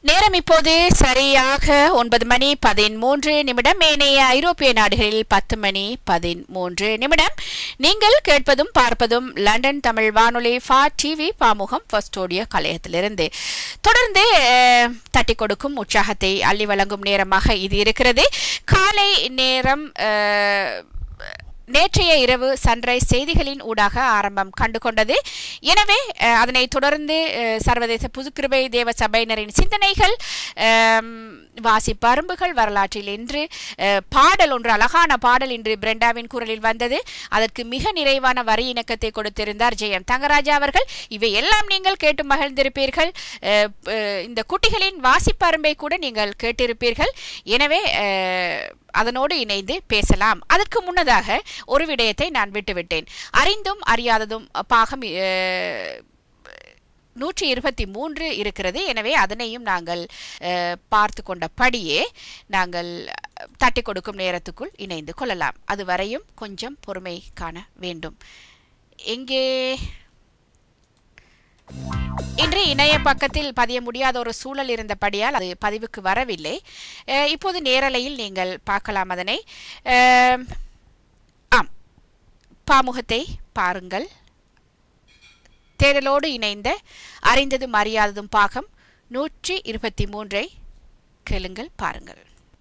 நேரம் இப்போது சரியாக ஒன்பது மணி பதிமூன்று நிமிடம் ஏனைய ஐரோப்பிய நாடுகளில் பத்து மணி பதிமூன்று நிமிடம் நீங்கள் கேட்பதும் பார்ப்பதும் லண்டன் தமிழ் வானொலி ஃபா டிவி பாமுகம் ஃபஸ்டோடிய கலையத்திலிருந்து தொடர்ந்து அஹ், தட்டி கொடுக்கும் உற்சாகத்தை அள்ளி வழங்கும் நேரமாக இது இருக்கிறது காலை நேரம் அஹ், நேற்றைய இரவு சன்ரைஸ் செய்திகளின் ஊடாக ஆரம்பம் கண்டு கொண்டது எனவே அஹ், அதனைத் தொடர்ந்து அஹ், சர்வதேச புதுக்கிருபை தேவ சபையினரின் சிந்தனைகள் அம், வாசிப்பு அரும்புகள் வரலாற்றில் இன்று அஹ், பாடல் ஒன்று அழகான பாடல் இன்று பிரெண்டாவின் குரலில் வந்தது அதற்கு மிக நிறைவான வரி இணக்கத்தை கொடுத்திருந்தார் ஜெயம் தங்கராஜா அவர்கள் இவை எல்லாம் நீங்கள் கேட்டு மகிழ்ந்திருப்பீர்கள் அஹ், அஹ், இந்த குட்டிகளின் வாசிப்பு அரும்பை கூட நீங்கள் கேட்டிருப்பீர்கள் எனவே அஹ், அதனோடு இணைந்து பேசலாம் அதற்கு முன்னதாக ஒரு விடயத்தை நான் விட்டுவிட்டேன் அறிந்தும் அறியாததும் பாகம் அஹ், நூற்றி இருபத்தி மூன்று இருக்கிறது எனவே அதனையும் நாங்கள் அஹ், பார்த்து கொண்டபடியே நாங்கள் தட்டி கொடுக்கும் நேரத்துக்குள் இணைந்து கொள்ளலாம் அதுவரையும் கொஞ்சம் பொறுமை காண வேண்டும் எங்கே இன்று இணைய பக்கத்தில் பதிய முடியாத ஒரு சூழல் இருந்தபடியால் அது பதிவுக்கு வரவில்லை அஹ், இப்போது நேரலையில் நீங்கள் பார்க்கலாம் அதனை அஹ், ஆம் பாமுகத்தை பாருங்கள் தேடலோடு இணைந்த அறிந்ததும் அறியாததும் பாகம் நூற்றி இருபத்தி மூன்றை கேளுங்கள் பாருங்கள்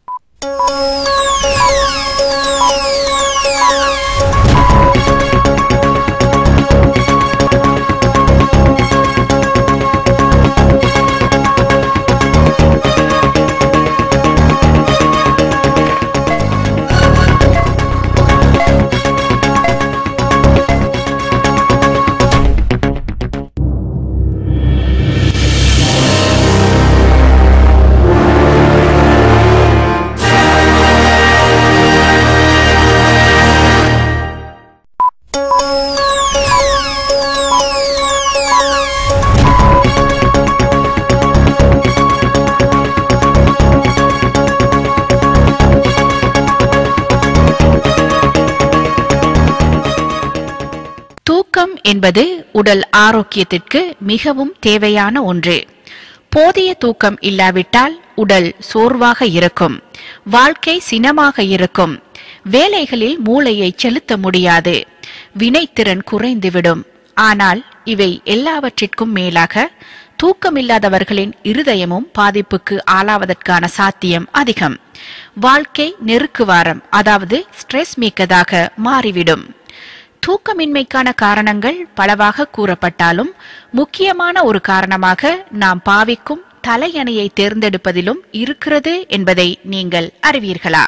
தூக்கம் என்பது உடல் ஆரோக்கியத்திற்கு மிகவும் தேவையான ஒன்று போதிய தூக்கம் இல்லாவிட்டால் உடல் சோர்வாக இருக்கும் வாழ்க்கை சினமாக இருக்கும் வேலைகளில் மூளையை செலுத்த முடியாது வினைத்திறன் குறைந்துவிடும் ஆனால் இவை எல்லாவற்றிற்கும் மேலாக தூக்கமில்லாதவர்களின் இருதயமும் பாதிப்புக்கு ஆளாவதற்கான சாத்தியம் அதிகம் வாழ்க்கை நெருக்குவாரம் அதாவது ஸ்ட்ரெஸ் மிக்கதாக மாறிவிடும் தூக்கமின்மைக்கான காரணங்கள் பலவாக கூறப்பட்டாலும் முக்கியமான ஒரு காரணமாக நாம் பாவிக்கும் தலையணையை தேர்ந்தெடுப்பதிலும் இருக்கிறது என்பதை நீங்கள் அறிவீர்களா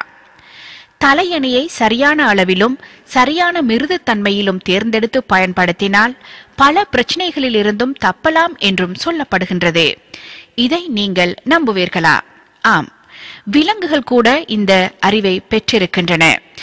தலையணையை சரியான அளவிலும் சரியான மிருதுத்தன்மையிலும் தேர்ந்தெடுத்து பயன்படுத்தினால் பல பிரச்சனைகளிலிருந்தும் தப்பலாம் என்றும் சொல்லப்படுகின்றது இதை நீங்கள் நம்புவீர்களா ஆம் விலங்குகள் கூட இந்த அறிவை பெற்றிருக்கின்றன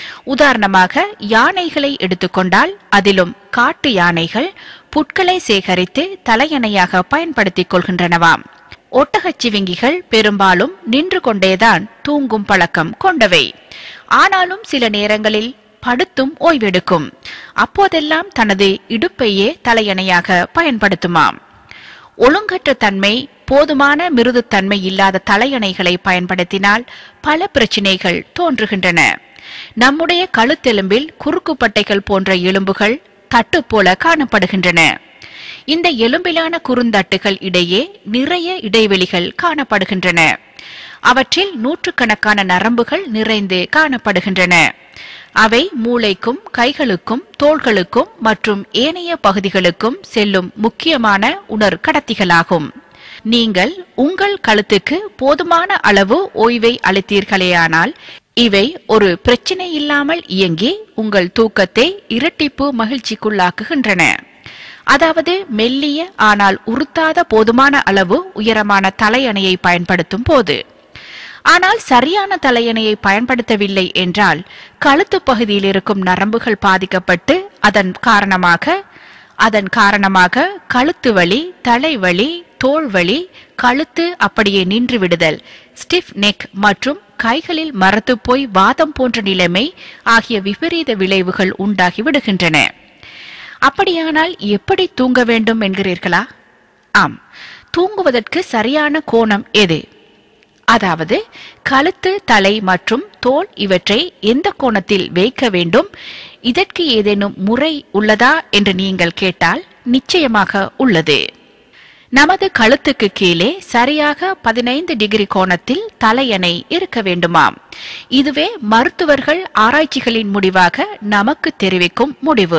உதாரணமாக யானைகளை எடுத்துக்கொண்டால் அதிலும் காட்டு யானைகள் புட்களை சேகரித்து தலையணையாக பயன்படுத்திக் கொள்கின்றனவாம் ஒட்டகச் சிவிங்கிகள் பெரும்பாலும் நின்று கொண்டேதான் தூங்கும் பழக்கம் கொண்டவை ஆனாலும் சில நேரங்களில் படுத்தும் ஓய்வெடுக்கும் அப்போதெல்லாம் தனது இடுப்பையே தலையணையாக பயன்படுத்துமாம் ஒழுங்கற்ற தன்மை போதுமான மிருதுத்தன்மை இல்லாத தலையணைகளை பயன்படுத்தினால் பல பிரச்சினைகள் தோன்றுகின்றன நம்முடைய கழுத்தெலும்பில் குறுக்கு பட்டைகள் போன்ற எலும்புகள் தட்டு போல காணப்படுகின்றன இந்த எலும்பிலான குறுந்தட்டுகள் இடையே நிறைய இடைவெளிகள் காணப்படுகின்றன அவற்றில் நூற்றுக்கணக்கான நரம்புகள் நிறைந்து காணப்படுகின்றன அவை மூளைக்கும் கைகளுக்கும் தோள்களுக்கும் மற்றும் ஏனைய பகுதிகளுக்கும் செல்லும் முக்கியமான உணர் கடத்திகளாகும் நீங்கள் உங்கள் கழுத்துக்கு போதுமான அளவு ஓய்வை அளித்தீர்களேயானால் இவை ஒரு பிரச்சனை இல்லாமல் இயங்கி உங்கள் தூக்கத்தை இரட்டிப்பு மகிழ்ச்சிக்குள்ளாக்குகின்றன அதாவது மெல்லிய ஆனால் உறுத்தாத போதுமான அளவு உயரமான தலையணையை பயன்படுத்தும் போது ஆனால் சரியான தலையணையை பயன்படுத்தவில்லை என்றால் கழுத்து பகுதியில் இருக்கும் நரம்புகள் பாதிக்கப்பட்டு அதன் காரணமாக அதன் காரணமாக கழுத்து வலி தலைவலி தோள் வலி கழுத்து அப்படியே நின்று விடுதல் ஸ்டிஃப் நெக் மற்றும் கைகளில் மரத்து போய் வாதம் போன்ற நிலைமை ஆகிய விபரீத விளைவுகள் உண்டாகி விடுகின்றன அப்படியானால் எப்படி தூங்க வேண்டும் என்கிறீர்களா ஆம் தூங்குவதற்கு சரியான கோணம் எது அதாவது கழுத்து தலை மற்றும் தோல் இவற்றை எந்த கோணத்தில் வைக்க வேண்டும் இதற்கு ஏதேனும் முறை உள்ளதா என்று நீங்கள் கேட்டால் நிச்சயமாக உள்ளது நமது கழுத்துக்கு கீழே சரியாக பதினைந்து டிகிரி கோணத்தில் தலையணை இருக்க வேண்டுமாம் இதுவே மருத்துவர்கள் ஆராய்ச்சிகளின் முடிவாக நமக்கு தெரிவிக்கும் முடிவு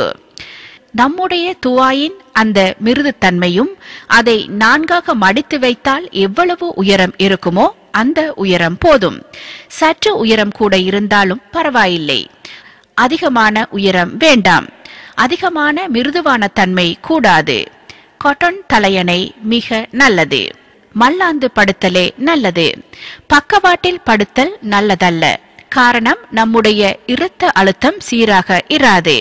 நம்முடைய துவாயின் அந்த மிருதுத்தன்மையும் அதை நான்காக மடித்து வைத்தால் எவ்வளவு உயரம் இருக்குமோ அந்த உயரம் போதும் சற்று உயரம் கூட இருந்தாலும் பரவாயில்லை அதிகமான உயரம் வேண்டாம் அதிகமான மிருதுவான தன்மை கூடாது காட்டன் தலையணை மிக நல்லது மல்லாந்து படுத்தலே நல்லது பக்கவாட்டில் படுத்தல் நல்லதல்ல காரணம் நம்முடைய இரத்த அழுத்தம் சீராக இராது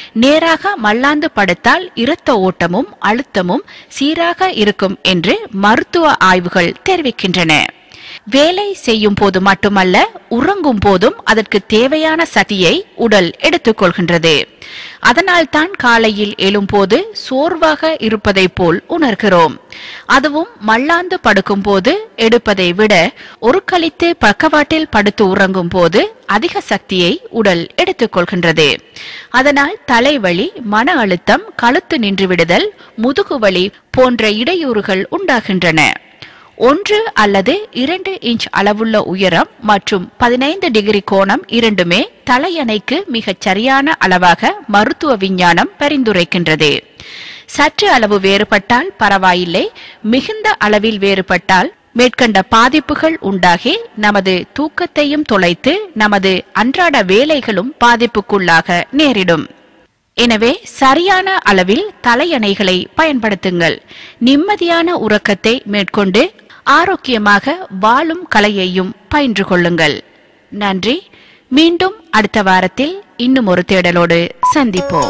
நேராக மல்லாந்து படுத்தால் இரத்த ஓட்டமும் அழுத்தமும் சீராக இருக்கும் என்று மருத்துவ ஆய்வுகள் தெரிவிக்கின்றன வேலை செய்யும் போது மட்டுமல்ல உறங்கும் போதும் அதற்கு தேவையான சக்தியை உடல் எடுத்துக்கொள்கின்றது அதனால்தான் காலையில் எழும்போது சோர்வாக இருப்பதை போல் உணர்கிறோம் அதுவும் மல்லாந்து படுக்கும் போது எடுப்பதை விட ஒரு கழித்து பக்கவாட்டில் படுத்து உறங்கும் போது அதிக சக்தியை உடல் எடுத்துக்கொள்கின்றது அதனால் தலைவலி மன அழுத்தம் கழுத்து நின்று விடுதல் முதுகுவலி போன்ற இடையூறுகள் உண்டாகின்றன ஒன்று அல்லது இரண்டு இன்ச் அளவுள்ள உயரம் மற்றும் பதினைந்து டிகிரி கோணம் இரண்டுமே தலையணைக்கு மிகச் சரியான அளவாக மருத்துவ விஞ்ஞானம் பரிந்துரைக்கின்றது சற்று அளவு வேறுபட்டால் பரவாயில்லை மிகுந்த அளவில் வேறுபட்டால் மேற்கண்ட பாதிப்புகள் உண்டாகி நமது தூக்கத்தையும் தொலைத்து நமது அன்றாட வேலைகளும் பாதிப்புக்குள்ளாக நேரிடும் எனவே சரியான அளவில் தலையணைகளை பயன்படுத்துங்கள் நிம்மதியான உறக்கத்தை மேற்கொண்டு ஆரோக்கியமாக வாழும் கலையையும் பயின்று கொள்ளுங்கள் நன்றி மீண்டும் அடுத்த வாரத்தில் இன்னும் ஒரு தேடலோடு சந்திப்போம்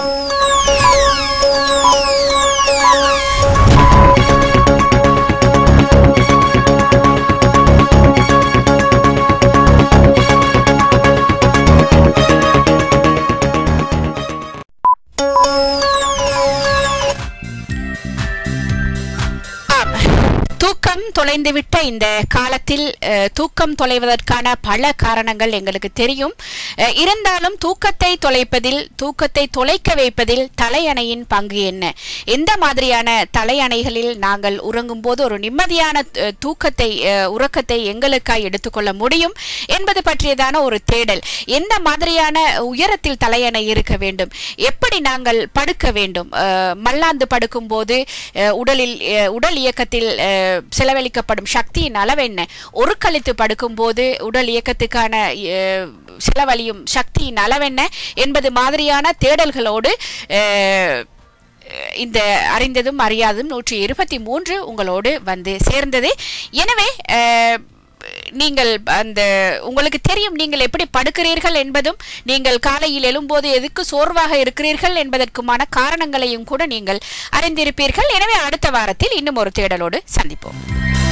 தூக்கம் தொலைந்துவிட்ட இந்த காலத்தில் அஹ், தூக்கம் தொலைவதற்கான பல காரணங்கள் எங்களுக்கு தெரியும் அஹ், இருந்தாலும் தூக்கத்தை தொலைப்பதில் தூக்கத்தை தொலைக்க வைப்பதில் தலையணையின் பங்கு என்ன எந்த மாதிரியான தலையணைகளில் நாங்கள் உறங்கும் போது ஒரு நிம்மதியான அஹ், தூக்கத்தை அஹ், உறக்கத்தை எங்களுக்காய் எடுத்துக்கொள்ள முடியும் என்பது பற்றியதான ஒரு தேடல் எந்த மாதிரியான உயரத்தில் தலையணை இருக்க வேண்டும் எப்படி நாங்கள் படுக்க வேண்டும் அஹ், மல்லாந்து படுக்கும் போது அஹ், உடலில் அஹ், உடல் இயக்கத்தில் அஹ், செலவழிக்கப்படும் சக்தியின் அளவென்ன ஒரு கழித்து படுக்கும்போது உடல் இயக்கத்துக்கான அஹ், செலவழியும் சக்தியின் அளவென்ன என்பது மாதிரியான தேடல்களோடு அஹ், இந்த அறிந்ததும் அறியாதும் நூற்றி இருபத்தி மூன்று உங்களோடு வந்து சேர்ந்தது எனவே அஹ், நீங்கள் அந்த உங்களுக்கு தெரியும் நீங்கள் எப்படி படுக்கிறீர்கள் என்பதும் நீங்கள் காலையில் எழும்போது எதுக்கு சோர்வாக இருக்கிறீர்கள் என்பதற்குமான காரணங்களையும் கூட நீங்கள் அறிந்திருப்பீர்கள் எனவே அடுத்த வாரத்தில் இன்னும் ஒரு தேடலோடு சந்திப்போம்